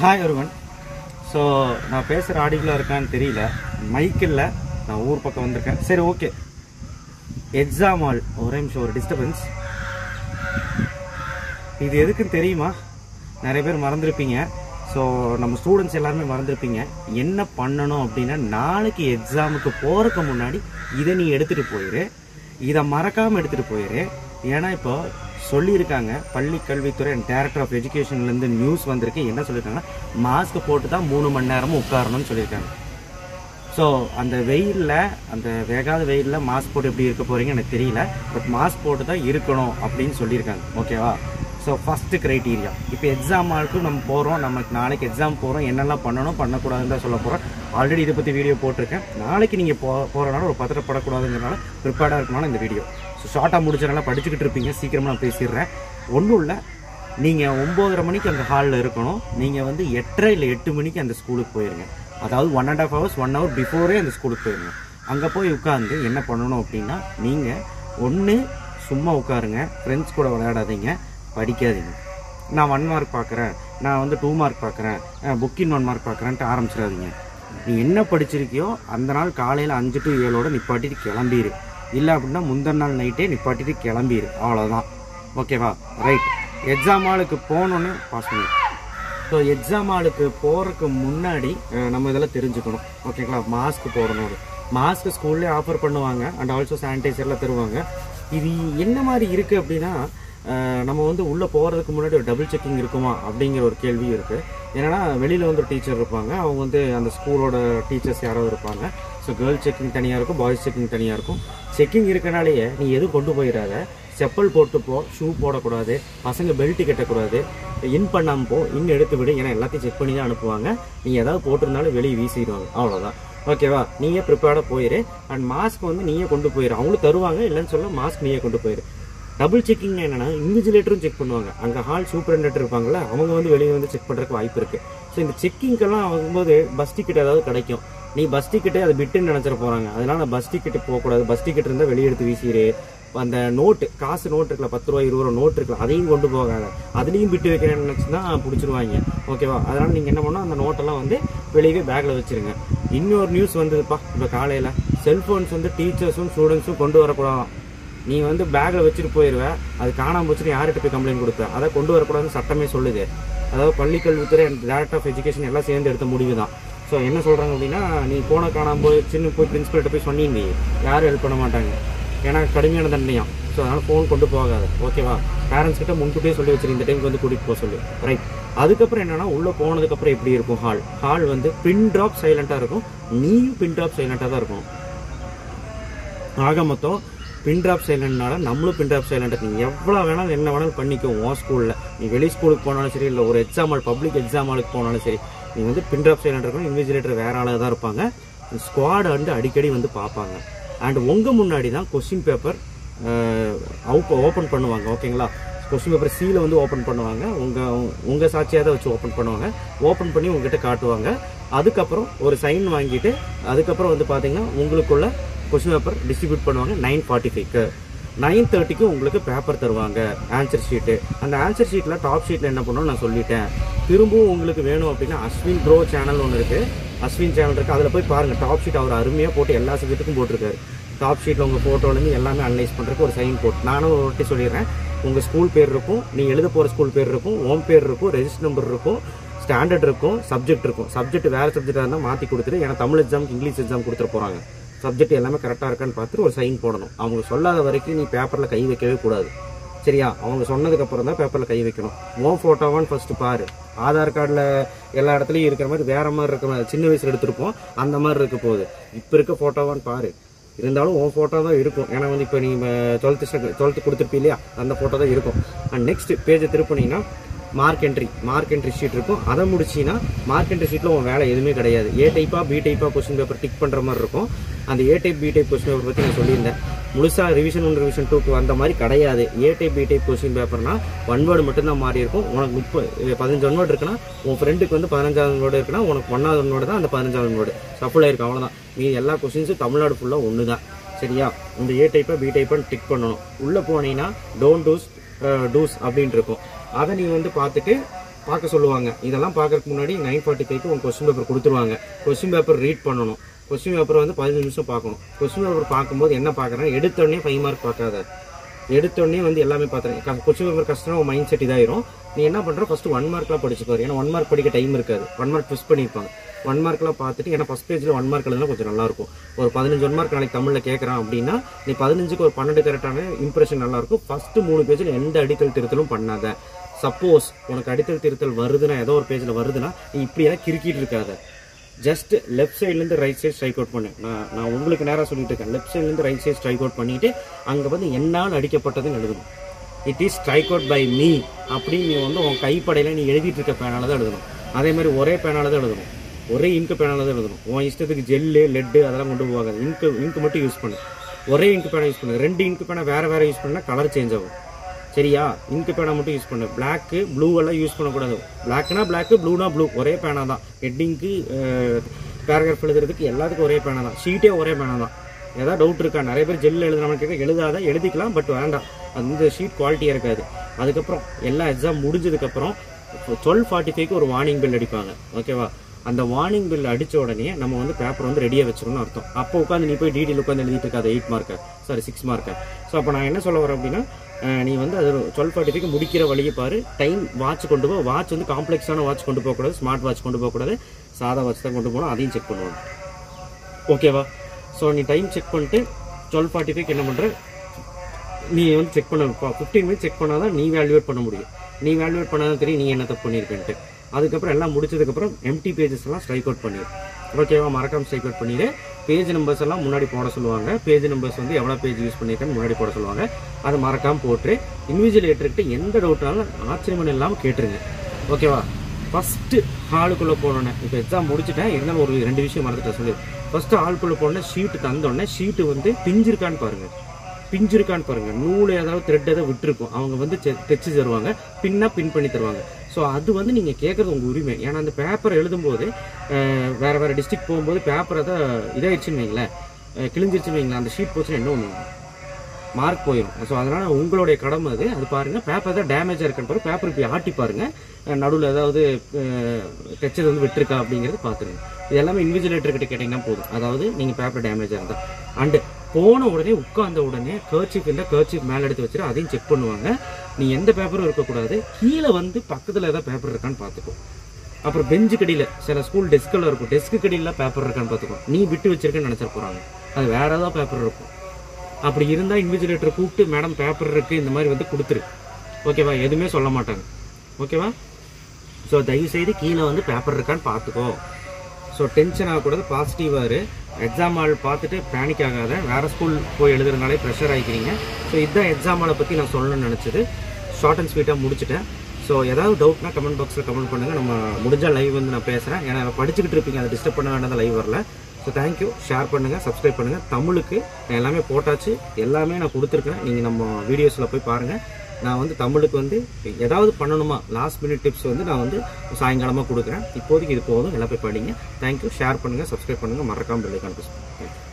hi ஒருவன் so நான் பேசுகிற ஆடியோவில் இருக்கான்னு தெரியல மைக் இல்லை நான் ஊர் பக்கம் வந்திருக்கேன் சரி ஓகே எக்ஸாம் ஆல் ஒரே நிமிஷம் ஒரு டிஸ்டர்பன்ஸ் இது எதுக்குன்னு தெரியுமா நிறைய பேர் மறந்துருப்பீங்க ஸோ நம்ம ஸ்டூடெண்ட்ஸ் எல்லாருமே மறந்துருப்பீங்க என்ன பண்ணணும் அப்படின்னா நாளைக்கு எக்ஸாமுக்கு போகிறதுக்கு முன்னாடி இதை நீ எடுத்துகிட்டு போயிரு இதை மறக்காமல் எடுத்துகிட்டு போயிரு ஏன்னா இப்போ சொல்லியிருக்காங்க பள்ளி கல்வித்துறை அண்ட் டைரக்டர் ஆஃப் எஜுகேஷன்லேருந்து நியூஸ் வந்திருக்கு என்ன சொல்லியிருக்காங்கன்னா மாஸ்க் போட்டு தான் மூணு மணி நேரமும் உட்காரணும்னு சொல்லியிருக்காங்க ஸோ அந்த வெயிலில் அந்த வேகாத வெயிலில் மாஸ்க் போட்டு எப்படி இருக்க போறீங்க எனக்கு தெரியல பட் மாஸ்க் போட்டு தான் இருக்கணும் அப்படின்னு சொல்லியிருக்காங்க ஓகேவா ஸோ ஃபஸ்ட்டு க்ரைட்டீரியா இப்போ எக்ஸாம் ஆளுக்கும் நம்ம போகிறோம் நமக்கு நாளைக்கு எக்ஸாம் போகிறோம் என்னெல்லாம் பண்ணணும் பண்ணக்கூடாதுன்னு தான் சொல்ல போகிறோம் ஆல்ரெடி இதை பற்றி வீடியோ போட்டிருக்கேன் நாளைக்கு நீங்கள் போ போகிறனால ஒரு பத்திரப்படக்கூடாதுங்கிறனால ப்ரிப்பேர்டாக இருக்கனால இந்த வீடியோ ஸோ ஷார்ட்டாக முடிச்சனால படிச்சுக்கிட்டு இருப்பீங்க சீக்கிரமாக நான் பேசிடுறேன் ஒன்றும் இல்லை நீங்கள் ஒம்போதரை மணிக்கு அந்த ஹாலில் இருக்கணும் நீங்கள் வந்து எட்டரை இல்லை எட்டு மணிக்கு அந்த ஸ்கூலுக்கு போயிருங்க அதாவது one and half hours one hour பிஃபோரே அந்த ஸ்கூலுக்கு போயிருங்க அங்கே போய் உட்காந்து என்ன பண்ணணும் அப்படின்னா நீங்கள் ஒன்று சும்மா உட்காருங்க ஃப்ரெண்ட்ஸ் கூட விளையாடாதீங்க படிக்காதீங்க நான் ஒன் மார்க் பார்க்குறேன் நான் வந்து டூ மார்க் பார்க்குறேன் புக்கின் ஒன் மார்க் பார்க்குறேன்ட்டு ஆரம்பிச்சிடாதீங்க நீ என்ன படிச்சிருக்கியோ அந்த நாள் காலையில் அஞ்சு டு ஏழோட நிப்பாட்டிட்டு கிளம்பிடு இல்லை அப்படின்னா முந்தின நாள் நைட்டே நிப்பாட்டிட்டு கிளம்பிடு அவ்வளோதான் ஓகேவா ரைட் எக்ஸாம் ஹாலுக்கு போகணுன்னு பாஸ் பண்ணி ஸோ எக்ஸாம் ஹாலுக்கு போகிறதுக்கு முன்னாடி அஹ், நம்ம இதெல்லாம் தெரிஞ்சுக்கணும் ஓகேங்களா மாஸ்க் போடணும் மாஸ்க் ஸ்கூல்லே ஆஃபர் பண்ணுவாங்க அண்ட் ஆல்சோ சானிடைசர்லாம் தருவாங்க இது என்ன மாதிரி இருக்குது அப்படின்னா அஹ், நம்ம வந்து உள்ளே போகிறதுக்கு முன்னாடி ஒரு டபுள் செக்கிங் இருக்குமா அப்படிங்கிற ஒரு கேள்வி இருக்குது ஏன்னா வெளியில் வந்து ஒரு டீச்சர் இருப்பாங்க அவங்க வந்து அந்த ஸ்கூலோட டீச்சர்ஸ் யாராவது இருப்பாங்க ஸோ கேர்ள் செக்கிங் தனியாக இருக்கும் பாய்ஸ் செக்கிங் தனியாக இருக்கும் செக்கிங் இருக்கனாலேயே நீ எதுவும் கொண்டு போயிடாத செப்பல் போட்டு போ ஷூ போடக்கூடாது பசங்க பெல்ட் கட்டக்கூடாது இன் பண்ணாமல் போ இன் எடுத்து விடு ஏன்னா எல்லாத்தையும் செக் பண்ணி தான் அனுப்புவாங்க நீ ஏதாவது போட்டிருந்தாலும் வெளியே வீசிடுவாங்க அவ்வளோதான் ஓகேவா நீயே ப்ரிப்பேர்டாக போயிரு அண்ட் மாஸ்க் வந்து நீயே கொண்டு போயிரு அவங்களும் தருவாங்க இல்லைன்னு சொல்ல மாஸ்க் நீயே கொண்டு போயிரு டபுள் செக்கிங் என்னன்னா இன்விஜிலேட்டரும் செக் பண்ணுவாங்க அங்கே ஹால் சூப்பரண்டேட்டர் இருப்பாங்கல்ல அவங்க வந்து வெளியே வந்து செக் பண்ணுறதுக்கு வாய்ப்பு இருக்கு ஸோ இந்த செக்கிங்கெல்லாம் ஆகும்போது பஸ் டிக்கெட் ஏதாவது கிடைக்கும் நீ பஸ் டிக்கெட்டே அது பிட்டுன்னு நினச்சிட போகிறாங்க அதனால பஸ் டிக்கெட் போகக்கூடாது பஸ் டிக்கெட் இருந்தால் வெளியே எடுத்து வீசிடு அந்த நோட்டு காசு நோட்டு இருக்குல்ல பத்து ரூபா இருபது ரூபா நோட்டு இருக்குல்ல அதையும் கொண்டு போகாத அதுலேயும் பிட்டு வைக்கிறேன்னு நினச்சினா பிடிச்சிருவாங்க ஓகேவா அதனால நீங்கள் என்ன பண்ணணும் அந்த நோட்டெல்லாம் வந்து வெளியவே பேக்கில் வச்சிருங்க இன்னொரு நியூஸ் வந்ததுப்பா இப்போ காலையில் செல்ஃபோன்ஸ் வந்து டீச்சர்ஸும் ஸ்டூடெண்ட்ஸும் கொண்டு வரக்கூடாதாம் நீ வந்து பேக்கில் வச்சுட்டு போயிடுவ அது காணாம போச்சுன்னு யார்கிட்ட போய் கம்ப்ளைண்ட் கொடுப்ப அதை கொண்டு வரக்கூடாதுன்னு சட்டமே சொல்லுது அதாவது பள்ளிக்கல்வித்துறை அண்ட் டேரக்டர் ஆஃப் எஜுகேஷன் எல்லாம் சேர்ந்து எடுத்த முடிவு தான் ஸோ என்ன சொல்கிறாங்க அப்படின்னா நீ போன காணாம போய் சின்ன போய் பிரின்சிபல்கிட்ட போய் சொன்னீங்க யாரும் ஹெல்ப் பண்ண மாட்டாங்க ஏன்னா கடுமையான தண்டனையாம் ஸோ அதனால் ஃபோன் கொண்டு போகாது ஓகேவா பேரண்ட்ஸ் கிட்ட முன்கூட்டியே சொல்லி வச்சிரு இந்த டைமுக்கு வந்து கூட்டிகிட்டு போக சொல்லு ரைட் அதுக்கப்புறம் என்னன்னா உள்ளே போனதுக்கப்புறம் எப்படி இருக்கும் ஹால் ஹால் வந்து பின் ட்ராப் சைலண்ட்டாக இருக்கும் நீயும் பின் ட்ராப் சைலண்ட்டாக தான் இருக்கணும் ஆக மொத்தம் பின் ட்ராப் சைலண்ட்னால நம்மளும் பின் ட்ராப் சைலண்ட் நீ எவ்வளோ வேணாலும் என்ன வேணாலும் பண்ணிக்கோ உன் ஸ்கூலில் நீ வெளி ஸ்கூலுக்கு போனாலும் சரி இல்லை ஒரு எக்ஸாம் ஹால் பப்ளிக் எக்ஸாம் ஹாலுக்கு போனாலும் சரி நீ வந்து பின் ட்ராப் சைலண்ட் இருக்கணும் இன்விஜிலேட்டர் வேற ஆளாக தான் இருப்பாங்க ஸ்குவாட் வந்து அடிக்கடி வந்து பார்ப்பாங்க அண்ட் உங்கள் முன்னாடி தான் கொஸ்டின் பேப்பர் ஓப்பன் பண்ணுவாங்க ஓகேங்களா கொஸ்டின் பேப்பர் சீல வந்து ஓப்பன் பண்ணுவாங்க உங்கள் உங்கள் சாட்சியாக தான் வச்சு ஓப்பன் பண்ணுவாங்க ஓப்பன் பண்ணி உங்ககிட்ட காட்டுவாங்க அதுக்கப்புறம் ஒரு சைன் வாங்கிட்டு அதுக்கப்புறம் வந்து பார்த்தீங்கன்னா உங்களுக்குள்ள கொஸ்டின் பேப்பர் டிஸ்ட்ரிபியூட் பண்ணுவாங்க நைன் ஃபார்ட்டி ஃபைவ்க்கு நைன் தேர்ட்டிக்கு உங்களுக்கு பேப்பர் தருவாங்க ஆன்சர் ஷீட்டு அந்த ஆன்சர் ஷீட்டில் டாப் ஷீட்டில் என்ன பண்ணணும் நான் சொல்லிட்டேன் திரும்பவும் உங்களுக்கு வேணும் அப்படின்னா அஸ்வின் ப்ரோ சேனல் ஒன்று இருக்குது அஸ்வின் சேனல் இருக்குது அதில் போய் பாருங்கள் டாப் ஷீட் அவர் அருமையாக போட்டு எல்லா சப்ஜெக்ட்டுக்கும் போட்டிருக்காரு டாப் ஷீட்டில் உங்கள் ஃபோட்டோலேருந்து எல்லாமே அனலைஸ் பண்ணுறதுக்கு ஒரு சைன் போட்டு நானும் ஒரு வாட்டி சொல்லிடுறேன் உங்கள் ஸ்கூல் பேர் இருக்கும் நீ எழுத போகிற ஸ்கூல் பேர் இருக்கும் ஓம் பேர் இருக்கும் ரெஜிஸ்டர் நம்பர் இருக்கும் ஸ்டாண்டர்ட் இருக்கும் சப்ஜெக்ட் இருக்கும் சப்ஜெக்ட் வேறு சப்ஜெக்டாக இருந்தால் மாற்றி கொடுத்துட்டு ஏன்னா தமிழ் எக்ஸாமுக்கு இங்கிலீஷ் எக்ஸாம் கொடுத்துட்டு போகிறாங்க சப்ஜெக்ட் எல்லாமே கரெக்டாக இருக்கான்னு பார்த்துட்டு ஒரு சைன் போடணும் அவங்க சொல்லாத வரைக்கும் நீ பேப்பரில் கை வைக்கவே கூடாது சரியா அவங்க சொன்னதுக்கு அப்புறம் தான் பேப்பரில் கை வைக்கணும் உன் ஃபோட்டோவான்னு ஃபர்ஸ்ட் பாரு ஆதார் கார்டில் எல்லா இடத்துலையும் இருக்கிற மாதிரி வேற மாதிரி இருக்க மாதிரி சின்ன வயசுல எடுத்திருப்போம் அந்த மாதிரி இருக்க போகுது இப்போ இருக்க ஃபோட்டோவான்னு பாரு இருந்தாலும் உன் ஃபோட்டோ தான் இருக்கும் ஏன்னா வந்து இப்போ நீ டுவெல்த்து டுவெல்த்து கொடுத்துருப்பீ இல்லையா அந்த ஃபோட்டோ தான் இருக்கும் அண்ட் நெக்ஸ்ட் பேஜை திருப்பினீங்கன்னா mark entry mark entry sheet இருக்கும் அதை முடிச்சின்னா மார்க் என்ட்ரி ஷீட்டில் உன் வேலை எதுவுமே கிடையாது ஏ டைப்பாக பி டைப்பாக கொஸ்டின் பேப்பர் டிக் பண்ணுற மாதிரி இருக்கும் அந்த A type B type question paper பற்றி நான் சொல்லியிருந்தேன் முழுசாக ரிவிஷன் ஒன் ரிவிஷன் டூக்கு வந்த மாதிரி கிடையாது A type B type question பேப்பர்னா ஒன் வேர்டு மட்டும்தான் மாறி இருக்கும் உனக்கு முப்பது பதினஞ்சு ஒன் வேர்டு இருக்குன்னா உன் ஃப்ரெண்டுக்கு வந்து பதினஞ்சாவது வேர்டு இருக்குன்னா உனக்கு ஒன்றாவது ஒன் வேர்டு தான் அந்த பதினஞ்சாவது வேர்டு சஃபுல் ஆயிருக்கும் அவ்வளோதான் மீ எல்லா கொஸ்டின்ஸும் தமிழ்நாடு ஃபுல்லாக ஒன்று தான் சரியா இந்த ஏ டைப்பை பி டைப்பை டிக் பண்ணணும் உள்ளே போனீங்கன்னா டோன்ட் டூஸ் டூஸ் அப்படின்ட்டு இருக்கும் அதை நீ வந்து பார்த்துட்டு பார்க்க சொல்லுவாங்க இதெல்லாம் பார்க்கறதுக்கு முன்னாடி நைன் ஃபார்ட்டி ஃபைவ்க்கு உங்கள் கொஸ்டின் பேப்பர் கொடுத்துருவாங்க கொஸ்டின் பேப்பர் ரீட் பண்ணணும் கொஸ்டின் பேப்பர் வந்து பதினஞ்சு நிமிஷம் பார்க்கணும் கொஸ்டின் பேப்பர் பார்க்கும்போது என்ன பார்க்குறேன் எடுத்தோடனே ஃபைவ் மார்க் பார்க்காத எடுத்தோடனே வந்து எல்லாமே பார்த்துறேன் கொஸ்டின் பேப்பர் கஷ்டம் உன் மைண்ட் செட் இதாயிரும் நீ என்ன பண்ணுற ஃபர்ஸ்ட் ஒன் மார்க்லாம் படிச்சுப்பாரு ஏன்னா ஒன் மார்க் படிக்க டைம் இருக்காது ஒன் மார்க் ட்விஸ்ட் பண்ணியிருப்பாங்க ஒன் மார்க்லாம் பார்த்துட்டு ஏன்னா ஃபஸ்ட் பேஜில் ஒன் மார்க் எழுதுனா கொஞ்சம் நல்லா இருக்கும் ஒரு பதினஞ்சு ஒன் மார்க் நாளைக்கு தமிழில் கேட்குறான் அப்படின்னா நீ பதினஞ்சுக்கு ஒரு பன்னெண்டு கரெக்டான இம்ப்ரெஷன் நல்லா இருக்கும் ஃபர்ஸ்ட் மூணு பேஜில் எந்த அடித்தல் திருத்தலும் பண்ணாத சப்போஸ் உனக்கு அடித்தல் திருத்தல் வருதுன்னா ஏதோ ஒரு பேஜில் வருதுன்னா நீ இப்படியெல்லாம் கிறுக்கிட்டு இருக்காத ஜஸ்ட் லெஃப்ட் சைட்லேருந்து ரைட் சைடு ஸ்ட்ரைக் அவுட் பண்ணு நான் நான் உங்களுக்கு நேராக சொல்லிட்டு இருக்கேன் லெஃப்ட் சைட்லேருந்து ரைட் சைடு ஸ்ட்ரைக் அவுட் பண்ணிட்டு அங்கே வந்து என்னால் அடிக்கப்பட்டதுன்னு எழுதணும் it is strike out by me அப்படின்னு நீ வந்து உன் கைப்படையில் நீ எழுதிட்டு இருக்க பேனால தான் எழுதணும் அதே மாதிரி ஒரே பேனால தான் எழுதணும் ஒரே இங்கு பேனால தான் எழுதணும் உன் இஷ்டத்துக்கு ஜெல்லு லெட்டு அதெல்லாம் கொண்டு போவாங்க இங்கு இங்கு மட்டும் யூஸ் பண்ணு ஒரே இங்கு பேனா யூஸ் பண்ணு ரெண்டு இங்கு பேனா வேற வேற யூஸ் பண்ணால் கலர் சேஞ்ச் ஆகும் சரியா இங்கு பேனா மட்டும் யூஸ் பண்ணு பிளாக்கு ப்ளூ எல்லாம் யூஸ் பண்ணக்கூடாது பிளாக்னா பிளாக் ப்ளூனா ப்ளூ ஒரே பேனா தான் ஹெட்டிங்க்கு பேராகிராஃப் எழுதுறதுக்கு எல்லாத்துக்கும் ஒரே பேனா தான் ஷீட்டே ஒரே பேனா தான் ஏதாவது டவுட் இருக்கா நிறைய பேர் ஜெல்ல எழுதுறவங்க கேட்க எழுதாத எழுதிக்கலாம் பட் வேண்டாம் அந்த ஷீட் குவாலிட்டியாக இருக்காது அதுக்கப்புறம் எல்லா எக்ஸாம் முடிஞ்சதுக்கப்புறம் டுவெல் ஃபார்ட்டி ஃபைவ்க்கு ஒரு வார்னிங் பில் அடிப்பாங்க ஓகேவா அந்த வார்னிங் பில் அடிச்ச உடனே நம்ம வந்து பேப்பர் வந்து ரெடியாக வச்சிருக்கணும்னு அர்த்தம் அப்போ உட்காந்து நீ போய் டீட்டெயில் உட்காந்து எழுதிட்டு இருக்காது எயிட் மார்க்கை சாரி சிக்ஸ் மார்க்கை ஸோ அப்போ நான் என்ன சொல்ல வரேன் அப்படின்னா அஹ், நீ வந்து அது டுவெல் ஃபார்ட்டி ஃபைவ்க்கு முடிக்கிற வழியை பாரு டைம் வாட்ச் கொண்டு போ வாட்ச் வந்து காம்ப்ளெக்ஸான வாட்ச் கொண்டு போகக்கூடாது ஸ்மார்ட் வாட்ச் கொண்டு போகக்கூடாது சாதா வாட்ச் தான் கொண்டு போகணும் அதையும் செக் பண்ணுவாங்க ஓகேவா ஸோ நீ டைம் செக் பண்ணிட்டு டுவெல் ஃபார்ட்டி ஃபைவ் என்ன பண்ணுற நீ வந்து செக் பண்ண ஃபிஃப்டீன் மினிட்ஸ் செக் பண்ணாதான் நீ வேல்யூவேட் பண்ண முடியும் நீ வேல்யூவேட் பண்ணாதான் தெரியும் நீ என்ன தப்பு பண்ணியிருக்கேன்ட்டு அதுக்கப்புறம் எல்லாம் முடிச்சதுக்கப்புறம் எம்டி பேஜஸ் எல்லாம் ஸ்ட்ரைக் அவுட் பண்ணிடு ஓகேவா மறக்காம ஸ்ட்ரைக் அவுட் பண்ணிடு பேஜ் நம்பர்ஸ் எல்லாம் முன்னாடி போட சொல்லுவாங்க பேஜ் நம்பர்ஸ் வந்து எவ்வளோ பேஜ் யூஸ் பண்ணியிருக்கேன்னு முன்னாடி போட சொல்லுவாங்க அதை மறக்காம போட்டு இன்விஜுவலேட்டர்கிட்ட எந்த டவுட்னாலும் ஆச்சரியமன் இல்லாமல் கேட்டுருங்க ஓகேவா ஃபஸ்ட்டு ஹாலுக்குள்ளே போனோன்னே இப்போ எக்ஸாம் முடிச்சுட்டேன் இருந்தாலும் ஒரு ரெண்டு விஷயம் மறந்துட்டேன் சொல்லி ஃபஸ்ட்டு ஹாலுக்குள்ளே போனோன்னே ஷீட்டு தந்தோடனே ஷீட்டு வந்து பிஞ்சிருக்கான்னு பாருங்கள் பிஞ்சிருக்கான்னு பாருங்க நூல் ஏதாவது த்ரெட் ஏதாவது விட்டுருக்கும் அவங்க வந்து செ- தைச்சு தருவாங்க பின்னா பின் பண்ணி தருவாங்க ஸோ அது வந்து நீங்கள் கேட்குறது உங்கள் உரிமை ஏன்னா அந்த பேப்பர் எழுதும்போது அஹ், வேற வேற டிஸ்ட்ரிக்ட் போகும்போது பேப்பர் அதை இதாயிடுச்சுன்னு வைங்களேன் அஹ், கிழிஞ்சிருச்சுன்னு வைங்களேன் அந்த ஷீட் போச்சுன்னா என்ன ஒன்று மார்க் போயிடும் ஸோ அதனால உங்களுடைய கடமை அது அது பாருங்க பேப்பர் ஏதாவது டேமேஜாக இருக்குன்னு பாருங்க பேப்பர் இப்படி ஆட்டி பாருங்க நடுவில் ஏதாவது அஹ், தைச்சது வந்து விட்டுருக்கா அப்படிங்கிறது பார்த்துருங்க இது எல்லாமே இன்விஜுவலேட்டர் கிட்ட கேட்டிங்கன்னா போதும் அதாவது நீங்கள் பேப்பர் டேமேஜாக இருந்தால் அண்டு போன உடனே உட்கார்ந்த உடனே கர்ச்சிப் இருந்தால் கர்ச்சிப் மேலே எடுத்து வச்சுட்டு அதையும் செக் பண்ணுவாங்க நீ எந்த பேப்பரும் இருக்கக்கூடாது கீழே வந்து பக்கத்தில் ஏதாவது பேப்பர் இருக்கான்னு பார்த்துக்கோ அப்புறம் பெஞ்சு கடியில் சில ஸ்கூல் டெஸ்கில் இருக்கும் டெஸ்க் கடியில் பேப்பர் இருக்கான்னு பார்த்துக்கோ நீ விட்டு வச்சிருக்கேன்னு நினச்சிட்டு போகிறாங்க அது வேற ஏதாவது பேப்பர் இருக்கும் அப்படி இருந்தால் இன்விஜிலேட்டர் கூப்பிட்டு மேடம் பேப்பர் இருக்குது இந்த மாதிரி வந்து கொடுத்துரு ஓகேவா எதுவுமே சொல்ல மாட்டாங்க ஓகேவா ஸோ தயவுசெய்து கீழே வந்து பேப்பர் இருக்கான்னு பார்த்துக்கோ ஸோ டென்ஷன் ஆகக்கூடாது பாசிட்டிவாக இரு எக்ஸாம் ஹால் பார்த்துட்டு பேனிக் ஆகாத வேறு ஸ்கூல் போய் எழுதுறதுனாலே ப்ரெஷர் ஆகிக்கிறீங்க ஸோ இதுதான் எக்ஸாம் ஹாலை பற்றி நான் சொல்லணும்னு நினச்சது ஷார்ட் அண்ட் ஸ்வீட்டாக முடிச்சிட்டேன் ஸோ ஏதாவது டவுட்னா கமெண்ட் பாக்ஸில் கமெண்ட் பண்ணுங்கள் நம்ம முடிஞ்ச லைவ் வந்து நான் பேசுகிறேன் ஏன்னா படிச்சுக்கிட்டு இருப்பீங்க அதை டிஸ்டர்ப் பண்ண வேண்டாம் லைவ் வரல ஸோ தேங்க்யூ ஷேர் பண்ணுங்கள் சப்ஸ்கிரைப் பண்ணுங்கள் தமிழுக்கு நான் எல்லாமே போட்டாச்சு எல்லாமே நான் கொடுத்துருக்கேன் நீங்கள் நம்ம வீடியோஸில் போய் பாருங்கள் நான் வந்து தமிழுக்கு வந்து ஏதாவது பண்ணணுமா லாஸ்ட் மினிட் டிப்ஸ் வந்து நான் வந்து சாயங்காலமாக கொடுக்குறேன் இப்போதைக்கு இது போதும் எல்லாம் போய் படிங்க தேங்க்யூ ஷேர் பண்ணுங்கள் சப்ஸ்கிரைப் பண்ணுங்கள் மறக்காமல் பெல்லைக்கான ப்ரெஸ் பண்ணுங்கள் தேங்க்யூ